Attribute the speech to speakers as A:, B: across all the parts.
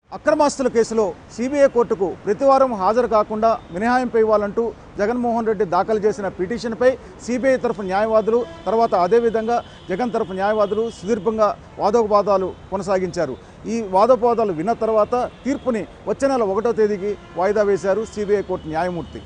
A: అక్రమాస్తుల కేసులో సిబిఐ కోర్టుకు ప్రతివారం హాజరు కాకుండా మినహాయింపు ఇవ్వాలంటూ జగన్మోహన్ రెడ్డి దాఖలు చేసిన పిటిషన్పై సిబిఐ తరఫు న్యాయవాదులు తర్వాత అదేవిధంగా జగన్ తరఫు న్యాయవాదులు సుదీర్ఘంగా వాదోపవాదాలు కొనసాగించారు ఈ వాదోపవాదాలు విన్న తర్వాత తీర్పుని వచ్చే నెల ఒకటో తేదీకి వాయిదా వేశారు సిబిఐ కోర్టు న్యాయమూర్తి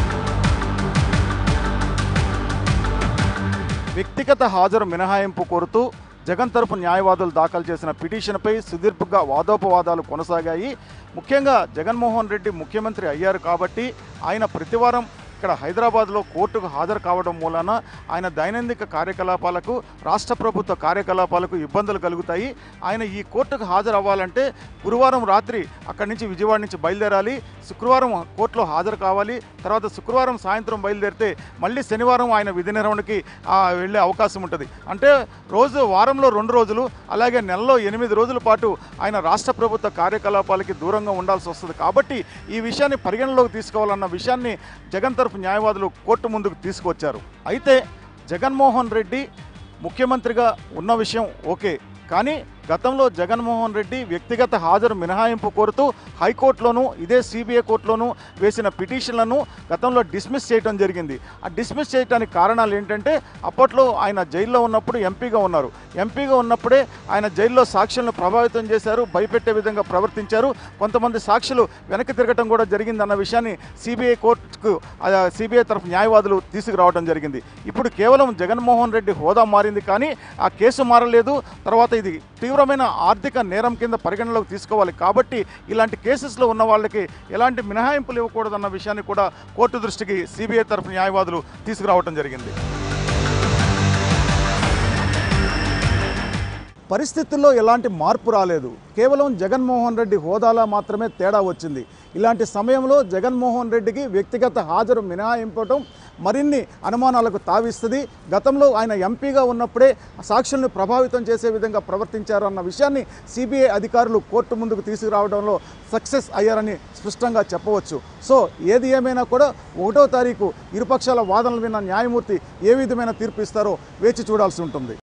A: వ్యక్తిగత హాజరు మినహాయింపు కోరుతూ జగన్ తరపు న్యాయవాదులు దాఖలు చేసిన పిటిషన్పై సుదీర్ఘంగా వాదోపవాదాలు కొనసాగాయి ముఖ్యంగా జగన్మోహన్ రెడ్డి ముఖ్యమంత్రి అయ్యారు కాబట్టి ఆయన ప్రతివారం ఇక్కడ హైదరాబాద్లో కోర్టుకు హాజరు కావడం మూలన ఆయన దైనందిక కార్యకలాపాలకు రాష్ట్ర ప్రభుత్వ కార్యకలాపాలకు ఇబ్బందులు కలుగుతాయి ఆయన ఈ కోర్టుకు హాజరు అవ్వాలంటే గురువారం రాత్రి అక్కడి నుంచి విజయవాడ నుంచి బయలుదేరాలి శుక్రవారం కోర్టులో హాజరు కావాలి తర్వాత శుక్రవారం సాయంత్రం బయలుదేరితే మళ్ళీ శనివారం ఆయన విధి నిర్వహణకి ఆ, వెళ్ళే అవకాశం ఉంటుంది అంటే రోజు వారంలో రెండు రోజులు అలాగే నెలలో ఎనిమిది రోజుల పాటు ఆయన రాష్ట్ర ప్రభుత్వ కార్యకలాపాలకి దూరంగా ఉండాల్సి వస్తుంది కాబట్టి ఈ విషయాన్ని పరిగణలోకి తీసుకోవాలన్న విషయాన్ని జగన్ తరఫు న్యాయవాదులు కోర్టు ముందుకు తీసుకొచ్చారు అయితే జగన్మోహన్ రెడ్డి ముఖ్యమంత్రిగా ఉన్న విషయం ఓకే కానీ గతంలో జగన్మోహన్ రెడ్డి వ్యక్తిగత హాజరు మినహాయింపు కోరుతూ హైకోర్టులోనూ ఇదే సిబిఐ కోర్టులోనూ వేసిన పిటిషన్లను గతంలో డిస్మిస్ చేయడం జరిగింది ఆ డిస్మిస్ చేయడానికి కారణాలు ఏంటంటే అప్పట్లో ఆయన జైల్లో ఉన్నప్పుడు ఎంపీగా ఉన్నారు ఎంపీగా ఉన్నప్పుడే ఆయన జైల్లో సాక్షులను ప్రభావితం చేశారు భయపెట్టే విధంగా ప్రవర్తించారు కొంతమంది సాక్షులు వెనక్కి తిరగటం కూడా జరిగిందన్న విషయాన్ని సిబిఐ కోర్టుకు సిబిఐ తరఫు న్యాయవాదులు తీసుకురావడం జరిగింది ఇప్పుడు కేవలం జగన్మోహన్ రెడ్డి హోదా మారింది కానీ ఆ కేసు మారలేదు తర్వాత ఇది తీవ్రమైన ఆర్థిక నేరం కింద పరిగణలోకి తీసుకోవాలి కాబట్టి ఇలాంటి కేసెస్లో ఉన్న వాళ్ళకి ఎలాంటి మినహాయింపులు ఇవ్వకూడదన్న విషయాన్ని కూడా కోర్టు దృష్టికి సిబిఐ తరఫు న్యాయవాదులు తీసుకురావడం జరిగింది పరిస్థితుల్లో ఎలాంటి మార్పు రాలేదు కేవలం జగన్మోహన్ రెడ్డి హోదాలో మాత్రమే తేడా వచ్చింది ఇలాంటి సమయంలో జగన్మోహన్ రెడ్డికి వ్యక్తిగత హాజరు మినహాయింపడం మరిన్ని అనుమానాలకు తావిస్తుంది గతంలో ఆయన ఎంపీగా ఉన్నప్పుడే సాక్షుల్ని ప్రభావితం చేసే విధంగా ప్రవర్తించారు అన్న విషయాన్ని సిబిఐ అధికారులు కోర్టు ముందుకు తీసుకురావడంలో సక్సెస్ అయ్యారని స్పష్టంగా చెప్పవచ్చు సో ఏది ఏమైనా కూడా ఒకటో తారీఖు ఇరుపక్షాల వాదనలు విన్న న్యాయమూర్తి ఏ విధమైన తీర్పు ఇస్తారో వేచి చూడాల్సి ఉంటుంది